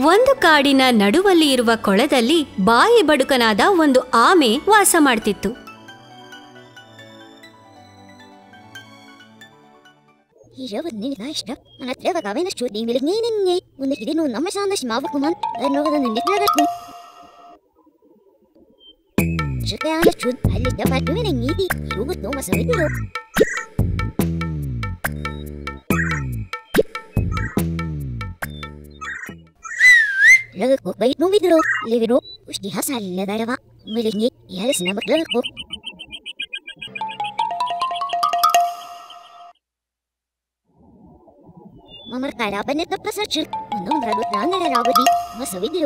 ಒಂದು ಕಾಡಿನ ನಡುವಲ್ಲಿ ಇರುವ ಕೊಳದಲ್ಲಿ ಬಾಯಿ ಬಡುಕನಾದ ಒಂದು ಆಮೆ ವಾಸ ಮಾಡ್ತಿತ್ತು 이러버니 나이스다 하나 들어가가면 주디 밀니는니 오늘 이리는 너무 산다시 마법구만 너는 니들어갔니 저게 하나 준 알리다 발표면 니디 이거 너무 서리로 ಲಗಕ್ಕೋ ಬೈ ನುಂಬಿದ್ರು ಲಿವಿರು ಉಷ್ಟಿ ಹಸ ಅಲ್ಲದರವ ಮಿಲಿಂಗಿ ಎಲಸಿನ ಮಕ್ಕಳಕ್ಕೋ ಮಮರ್ಕಾರ ಬನ್ನೆತ್ತ ಪ್ರಸರ್ಚು ಒಂದೊಂದರಡು ನಾನೆರಡಾಗದಿ ಮಸವಿದಿರು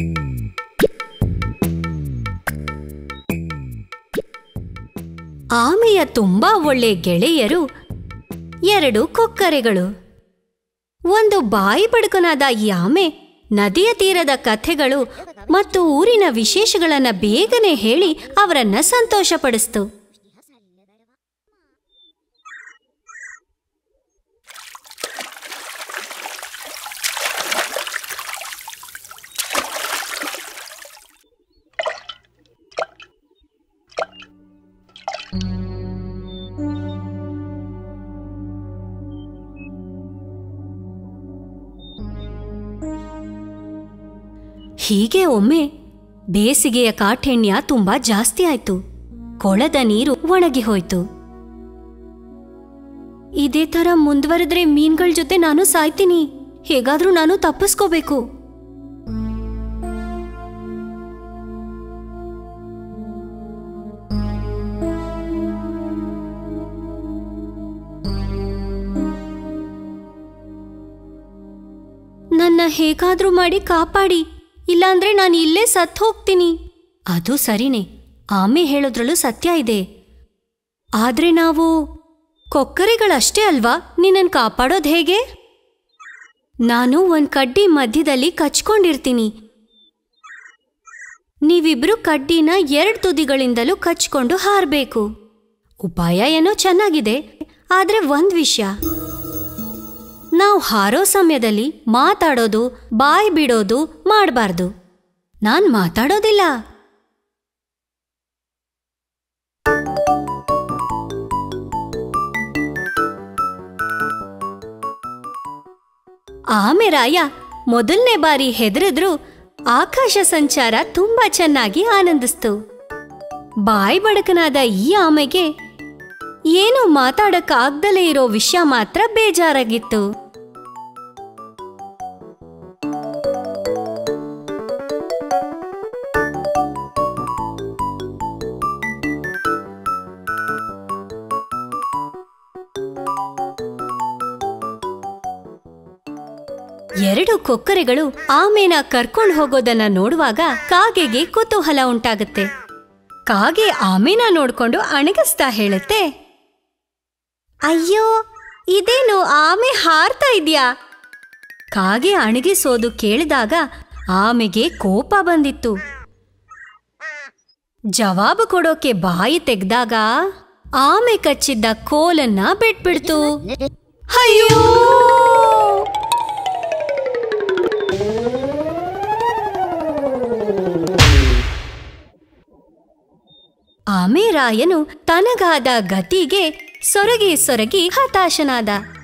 ಆಮೆಯ ತುಂಬಾ ಒಳ್ಳೆ ಗೆಳೆಯರು ಎರಡು ಕೊಕ್ಕರೆಗಳು ಒಂದು ಬಾಯಿ ಬಡುಕನಾದ ಈ ಆಮೆ ನದಿಯ ತೀರದ ಕಥೆಗಳು ಮತ್ತು ಊರಿನ ವಿಶೇಷಗಳನ್ನ ಬೇಗನೆ ಹೇಳಿ ಅವರನ್ನ ಸಂತೋಷಪಡಿಸ್ತು ಹೀಗೆ ಒಮ್ಮೆ ಬೇಸಿಗೆಯ ಕಾಠಿಣ್ಯ ತುಂಬಾ ಜಾಸ್ತಿ ಆಯ್ತು ಕೊಳದ ನೀರು ಒಣಗಿ ಹೋಯ್ತು ಇದೇ ತರ ಮುಂದುವರೆದ್ರೆ ಮೀನ್ಗಳ ಜೊತೆ ನಾನು ಸಾಯ್ತೀನಿ ಹೇಗಾದ್ರೂ ನಾನು ತಪ್ಪಿಸ್ಕೋಬೇಕು ನನ್ನ ಹೇಗಾದ್ರೂ ಮಾಡಿ ಕಾಪಾಡಿ ಇಲ್ಲಾಂದ್ರೆ ನಾನು ಇಲ್ಲೇ ಸತ್ ಹೋಗ್ತೀನಿ ಅದು ಸರಿನೇ ಆಮೆ ಹೇಳೋದ್ರಲ್ಲೂ ಸತ್ಯ ಇದೆ ಆದ್ರೆ ನಾವು ಕೊಕ್ಕರೆಗಳಷ್ಟೇ ಅಲ್ವಾ ನಿನ್ನನ್ ಕಾಪಾಡೋದ್ ಹೇಗೆ ನಾನು ಒಂದ್ ಕಡ್ಡಿ ಮಧ್ಯದಲ್ಲಿ ಕಚ್ಕೊಂಡಿರ್ತೀನಿ ನೀವಿಬ್ರು ಕಡ್ಡಿನ ಎರಡ್ ತುದಿಗಳಿಂದಲೂ ಕಚ್ಕೊಂಡು ಹಾರ್ಬೇಕು ಉಪಾಯ ಏನೋ ಚೆನ್ನಾಗಿದೆ ಆದ್ರೆ ಒಂದ್ ವಿಷಯ ನಾವು ಹಾರೋ ಸಮಯದಲ್ಲಿ ಮಾತಾಡೋದು ಬಾಯ್ ಬಿಡೋದು ಮಾಡಬಾರ್ದು ನಾನ್ ಮಾತಾಡೋದಿಲ್ಲ ಆಮೆ ರಾಯ ಮೊದಲನೇ ಬಾರಿ ಹೆದರಿದ್ರು ಆಕಾಶ ಸಂಚಾರ ತುಂಬಾ ಚೆನ್ನಾಗಿ ಆನಂದಿಸ್ತು ಬಾಯ್ ಬಡಕನಾದ ಈ ಆಮೆಗೆ ಏನು ಮಾತಾಡಕ್ಕಾಗ್ದಲೇ ಇರೋ ವಿಷಯ ಮಾತ್ರ ಬೇಜಾರಾಗಿತ್ತು ಎರಡು ಕೊಕ್ಕರೆಗಳು ಆಮೆನ ಕರ್ಕೊಂಡು ಹೋಗೋದನ್ನ ನೋಡುವಾಗ ಕಾಗೆಗೆ ಕುತೂಹಲ ಉಂಟಾಗುತ್ತೆ ಕಾಗೆ ಆಮೆನ ನೋಡ್ಕೊಂಡು ಅಣಗಿಸ್ತಾ ಹೇಳುತ್ತೆ ಅಯ್ಯೋ ಇದೇನು ಆಮೆ ಹಾರ್ತಾ ಇದ್ಯಾ ಕಾಗೆ ಅಣಗಿಸೋದು ಕೇಳಿದಾಗ ಆಮೆಗೆ ಕೋಪ ಬಂದಿತ್ತು ಜವಾಬು ಕೊಡೋಕೆ ಬಾಯಿ ತೆಗ್ದಾಗ ಆಮೆ ಕಚ್ಚಿದ್ದ ಕೋಲನ್ನ ಬಿಟ್ಬಿಡ್ತು ಅಯ್ಯೋ ಆಮೆ ರಾಯನು ತನಗಾದ ಗತಿಗೆ ಸೊರಗಿ ಸೊರಗಿ ಹತಾಶನಾದ